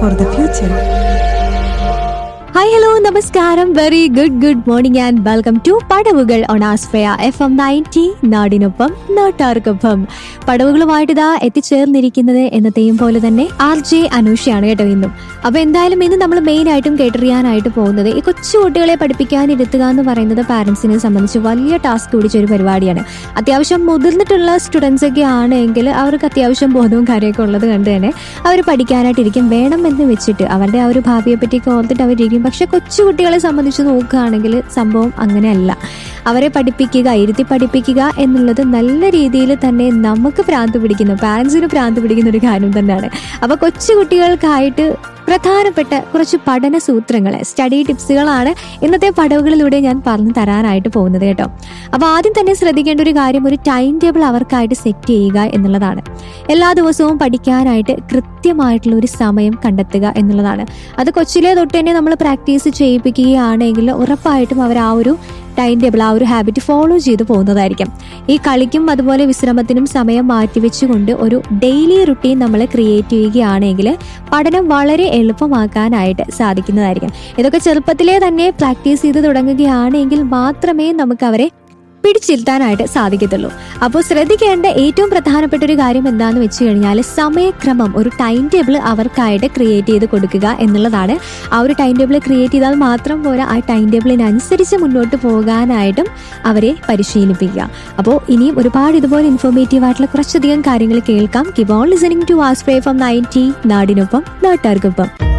for the future. Hi hello നമസ്കാരം very good good morning and welcome to Padavukal on ആസ്ഫയ F M ninety നാടിനൊപ്പം നാട്ടാർക്കൊപ്പം പടവുകളുമായിട്ട് ഇതാ എത്തിച്ചേർന്നിരിക്കുന്നത് എന്നത്തെയും പോലെ തന്നെ ആർ ജെ അനൂഷയാണ് കേട്ടോ ഇന്നും അപ്പൊ എന്തായാലും ഇന്ന് നമ്മൾ മെയിൻ ആയിട്ടും കേട്ടറിയാനായിട്ട് പോകുന്നത് ഈ കൊച്ചു കുട്ടികളെ പഠിപ്പിക്കാനിരുത്തുക എന്ന് പറയുന്നത് പാരന്റ്സിനെ സംബന്ധിച്ച് വലിയ ടാസ്ക് പിടിച്ച ഒരു പരിപാടിയാണ് അത്യാവശ്യം മുതിർന്നിട്ടുള്ള സ്റ്റുഡൻസ് ഒക്കെ ആണെങ്കിൽ അവർക്ക് അത്യാവശ്യം ബോധവും കാര്യമൊക്കെ ഉള്ളത് കണ്ട് തന്നെ അവർ പഠിക്കാനായിട്ടിരിക്കും വേണം എന്ന് വെച്ചിട്ട് അവരുടെ ആ ഒരു ഭാവിയെ പറ്റിയൊക്കെ ഓർത്തിട്ട് അവരിരിക്കും പക്ഷെ കൊച്ചു കുട്ടികളെ സംബന്ധിച്ച് നോക്കുകയാണെങ്കിൽ സംഭവം അങ്ങനെയല്ല അവരെ പഠിപ്പിക്കുക ഇരുത്തി പഠിപ്പിക്കുക എന്നുള്ളത് നല്ല രീതിയിൽ തന്നെ നമുക്ക് ഭ്രാന്ത് പിടിക്കുന്നു പാരൻസിന് ഭ്രാന്ത് പിടിക്കുന്ന ഒരു കാര്യം തന്നെയാണ് അപ്പൊ കൊച്ചു കുട്ടികൾക്കായിട്ട് പ്രധാനപ്പെട്ട കുറച്ച് പഠന സൂത്രങ്ങള് സ്റ്റഡി ടിപ്സുകളാണ് ഇന്നത്തെ പടവുകളിലൂടെ ഞാൻ പറഞ്ഞു തരാനായിട്ട് പോകുന്നത് കേട്ടോ അപ്പൊ ആദ്യം തന്നെ ശ്രദ്ധിക്കേണ്ട ഒരു കാര്യം ഒരു ടൈം ടേബിൾ അവർക്കായിട്ട് സെറ്റ് ചെയ്യുക എന്നുള്ളതാണ് എല്ലാ ദിവസവും പഠിക്കാനായിട്ട് കൃത്യമായിട്ടുള്ള ഒരു സമയം കണ്ടെത്തുക എന്നുള്ളതാണ് അത് കൊച്ചിലെ തൊട്ട് തന്നെ നമ്മൾ പ്രാക്ടീസ് ചെയ്യിപ്പിക്കുകയാണെങ്കിൽ ഉറപ്പായിട്ടും അവർ ആ ഒരു ടൈം ടേബിൾ ആ ഒരു ഹാബിറ്റ് ഫോളോ ചെയ്ത് പോകുന്നതായിരിക്കും ഈ കളിക്കും അതുപോലെ വിശ്രമത്തിനും സമയം മാറ്റിവെച്ചുകൊണ്ട് ഒരു ഡെയിലി റുട്ടീൻ നമ്മൾ ക്രിയേറ്റ് ചെയ്യുകയാണെങ്കിൽ പഠനം വളരെ എളുപ്പമാക്കാനായിട്ട് സാധിക്കുന്നതായിരിക്കും ഇതൊക്കെ ചെറുപ്പത്തിലേ തന്നെ പ്രാക്ടീസ് ചെയ്ത് തുടങ്ങുകയാണെങ്കിൽ മാത്രമേ നമുക്ക് അവരെ പിടിച്ചിരുത്താനായിട്ട് സാധിക്കത്തുള്ളൂ അപ്പോൾ ശ്രദ്ധിക്കേണ്ട ഏറ്റവും പ്രധാനപ്പെട്ട ഒരു കാര്യം എന്താണെന്ന് വെച്ച് കഴിഞ്ഞാൽ സമയക്രമം ഒരു ടൈം ടേബിൾ അവർക്കായിട്ട് ക്രിയേറ്റ് ചെയ്ത് കൊടുക്കുക എന്നുള്ളതാണ് ആ ഒരു ടൈം ടേബിൾ ക്രിയേറ്റ് ചെയ്താൽ മാത്രം പോരാ ആ ടൈം ടേബിളിനനുസരിച്ച് മുന്നോട്ട് പോകാനായിട്ടും അവരെ പരിശീലിപ്പിക്കുക അപ്പോൾ ഇനിയും ഒരുപാട് ഇതുപോലെ ഇൻഫോർമേറ്റീവ് ആയിട്ടുള്ള കുറച്ചധികം കാര്യങ്ങൾ കേൾക്കാം കിബ് ഓൺ ലിസണിംഗ് ടു ആസ്പ്രേ ഫ്രം നയൻറ്റി നാടിനൊപ്പം നാട്ടുകാർക്കൊപ്പം